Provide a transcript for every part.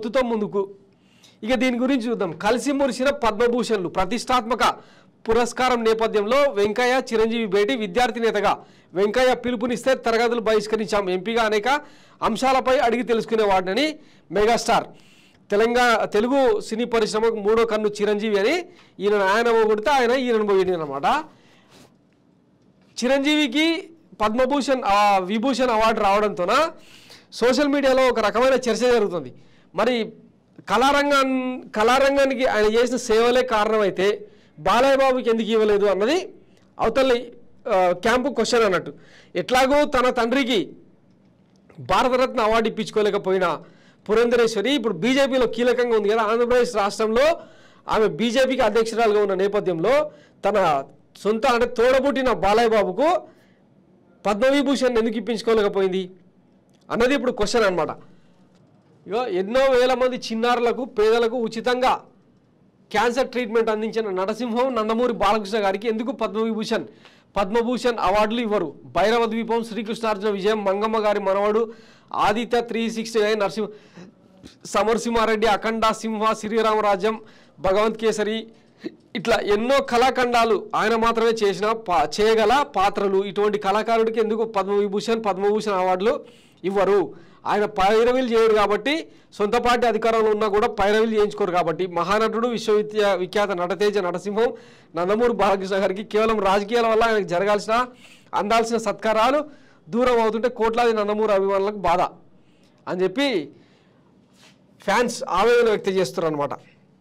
పొత్తుతో ముందుకు ఇక దీని గురించి చూద్దాం కలిసి మురిసిన పద్మభూషణ్లు ప్రతిష్టాత్మక పురస్కారం నేపథ్యంలో వెంకయ్య చిరంజీవి భేటీ విద్యార్థి నేతగా వెంకయ్య పిలుపునిస్తే తరగతులు బహిష్కరించాం ఎంపీగా అనేక అంశాలపై అడిగి తెలుసుకునేవాడినని మెగాస్టార్ తెలంగాణ తెలుగు సినీ పరిశ్రమకు మూడో కన్ను చిరంజీవి అని ఈయన ఆయన కొడితే ఆయన ఈయన పోయింది అనమాట చిరంజీవికి పద్మభూషణ్ ఆ, విభూషణ్ అవార్డు రావడంతోన సోషల్ మీడియాలో ఒక రకమైన చర్చ జరుగుతుంది మరి కళారంగం కళారంగానికి ఆయన చేసిన సేవలే కారణమైతే బాలయ్య బాబుకి ఎందుకు ఇవ్వలేదు అన్నది అవతలి ఆ, క్యాంపు క్వశ్చన్ అన్నట్టు ఎట్లాగో తన తండ్రికి భారతరత్న అవార్డు ఇప్పించుకోలేకపోయిన పురంధరేశ్వరి ఇప్పుడు బీజేపీలో కీలకంగా ఉంది కదా ఆంధ్రప్రదేశ్ రాష్ట్రంలో ఆమె బీజేపీకి అధ్యక్షురాలుగా ఉన్న నేపథ్యంలో తన సొంత అంటే తోడబుట్టిన బాలయ్య బాబుకు పద్మవిభూషణ్ ఎందుకు ఇప్పించుకోలేకపోయింది అన్నది ఇప్పుడు క్వశ్చన్ అనమాట ఇగో ఎన్నో వేల మంది చిన్నారులకు పేదలకు ఉచితంగా క్యాన్సర్ ట్రీట్మెంట్ అందించిన నరసింహం నందమూరి బాలకృష్ణ గారికి ఎందుకు పద్మవిభూషణ్ పద్మభూషణ్ అవార్డులు ఇవ్వరు భైరవ ద్వీపం శ్రీకృష్ణార్జున విజయం మంగమ్మ గారి మనవడు Aditya three sixty nine Narasimha Samarasimha Reddy Akhanda Simha Sriramarajyam Bhagavanth Kesari ఇట్లా ఎన్నో కళాఖండాలు ఆయన మాత్రమే చేసిన పా చేయగల పాత్రలు ఇటువంటి కళాకారుడికి ఎందుకు పద్మవిభూషణ్ పద్మభూషణ్ అవార్డులు ఇవ్వరు ఆయన పైరవీలు చేయడు కాబట్టి సొంత పార్టీ అధికారంలో ఉన్నా కూడా పైరవీలు చేయించుకోరు కాబట్టి మహానటుడు విశ్వవిద్యా విఖ్యాత నటతేజ నరసింహం నందమూరి బాలకృష్ణ గారికి కేవలం రాజకీయాల వల్ల ఆయనకు జరగాల్సిన అందాల్సిన సత్కారాలు దూరం అవుతుంటే కోట్లాది నందమూరి అభిమానులకు బాధ అని చెప్పి ఫ్యాన్స్ ఆవేదన వ్యక్తం చేస్తున్నారు అనమాట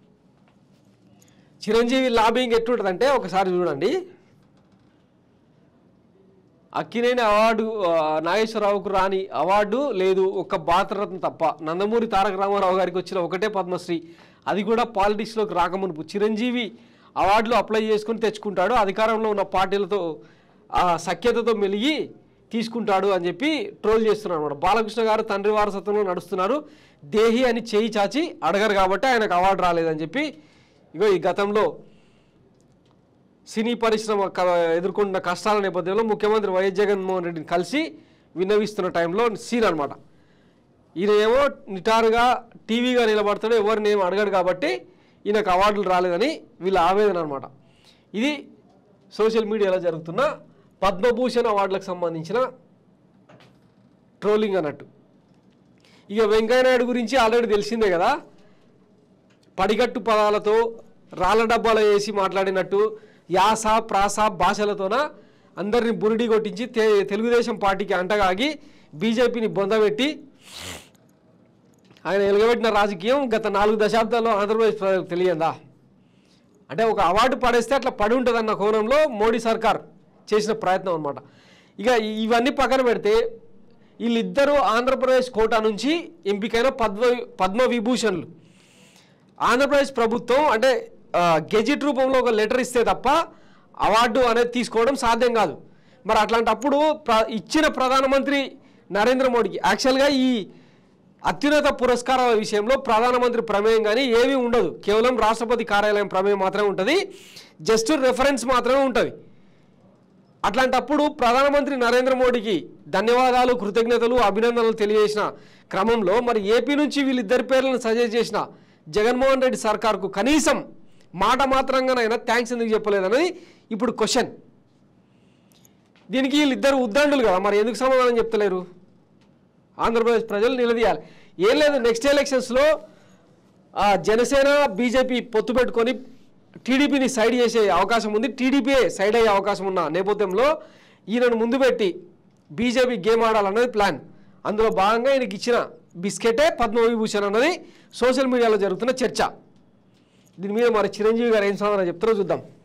చిరంజీవి లాబింగ్ ఎట్టుంటుందంటే ఒకసారి చూడండి అక్కినేని అవార్డు ఆ, నాగేశ్వరరావుకు రాని అవార్డు లేదు ఒక్క భారతరత్న తప్ప నందమూరి తారక రామారావు గారికి వచ్చిన ఒకటే పద్మశ్రీ అది కూడా పాలిటిక్స్లోకి రాకమునుపు చిరంజీవి అవార్డులు అప్లై చేసుకుని తెచ్చుకుంటాడు అధికారంలో ఉన్న పార్టీలతో ఆ సఖ్యతతో మెలిగి తీసుకుంటాడు అని చెప్పి ట్రోల్ చేస్తున్నారు అనమాట బాలకృష్ణ గారు తండ్రి వారసత్వంలో నడుస్తున్నారు దేహి అని చేయి చాచి అడగరు కాబట్టి ఆయనకు అవార్డు రాలేదని చెప్పి ఇగో ఈ గతంలో సినీ పరిశ్రమ క- ఎదుర్కొంటున్న కష్టాల నేపథ్యంలో ముఖ్యమంత్రి వైఎస్ జగన్మోహన్ రెడ్డిని కలిసి విన్నవిస్తున్న టైంలో సీన్ అనమాట ఈయన ఏమో నిటారుగా టీవీగా నిలబడతాడు ఎవరిని ఏం అడగడు కాబట్టి ఈయనకు అవార్డులు రాలేదని వీళ్ళ ఆవేదన అనమాట ఇది సోషల్ మీడియాలో జరుగుతున్న పద్మభూషణ్ అవార్డులకు సంబంధించిన ట్రోలింగ్ అన్నట్టు ఇక వెంకయ్యనాయుడు గురించి ఆల్రెడీ తెలిసిందే కదా పడిగట్టు పదాలతో రాళ్ళ డబ్బాలో వేసి మాట్లాడినట్టు యాస ప్రాస భాషలతోన అందరిని బురిడి కొట్టించి తే తెలుగుదేశం పార్టీకి అంటగాగి బీజేపీని బొందబెట్టి ఆయన ఎలుగబెట్టిన రాజకీయం గత నాలుగు దశాబ్దాల్లో ఆంధ్రప్రదేశ్ ప్రజలకు తెలియందా అంటే ఒక అవార్డు పడేస్తే అట్లా పడి ఉంటుందన్న కోణంలో మోడీ సర్కార్ చేసిన ప్రయత్నం అనమాట ఇక ఇవన్నీ పక్కన పెడితే వీళ్ళిద్దరూ ఆంధ్రప్రదేశ్ కోటా నుంచి ఎంపికైన పద్మ పద్మ విభూషణ్లు ఆంధ్రప్రదేశ్ ప్రభుత్వం అంటే ఆ, గెజిట్ రూపంలో ఒక లెటర్ ఇస్తే తప్ప అవార్డు అనేది తీసుకోవడం సాధ్యం కాదు మరి అట్లాంటప్పుడు ప్ర ఇచ్చిన ప్రధానమంత్రి నరేంద్ర మోడీకి యాక్చువల్గా ఈ అత్యున్నత పురస్కారాల విషయంలో ప్రధానమంత్రి ప్రమేయం కానీ ఏమీ ఉండదు కేవలం రాష్ట్రపతి కార్యాలయం ప్రమేయం మాత్రమే ఉంటుంది జస్ట్ రెఫరెన్స్ మాత్రమే ఉంటుంది అట్లాంటప్పుడు ప్రధానమంత్రి నరేంద్ర మోడీకి ధన్యవాదాలు కృతజ్ఞతలు అభినందనలు తెలియజేసిన క్రమంలో మరి ఏపీ నుంచి వీళ్ళిద్దరి పేర్లను సజెస్ట్ చేసిన జగన్మోహన్ రెడ్డి సర్కార్కు కనీసం మాట మాత్రంగానైనా థ్యాంక్స్ ఎందుకు చెప్పలేదన్నది ఇప్పుడు క్వశ్చన్ దీనికి వీళ్ళిద్దరు ఉద్దండులు కదా మరి ఎందుకు సమాధానం చెప్తలేరు ఆంధ్రప్రదేశ్ ప్రజలు నిలదీయాలి ఏం లేదు నెక్స్ట్ ఎలక్షన్స్లో ఆ, జనసేన బీజేపీ పొత్తు పెట్టుకొని టీడీపీని సైడ్ చేసే అవకాశం ఉంది టీడీపీ సైడ్ అయ్యే అవకాశం ఉన్న నేపథ్యంలో ఈయనను ముందు పెట్టి బీజేపీ గేమ్ ఆడాలన్నది ప్లాన్ అందులో భాగంగా ఈయనకి ఇచ్చిన బిస్కెటే పద్మవిభూషణ్ అన్నది సోషల్ మీడియాలో జరుగుతున్న చర్చ దీని మీద మరి చిరంజీవి గారు ఏం సమాధానం చెప్తారో చూద్దాం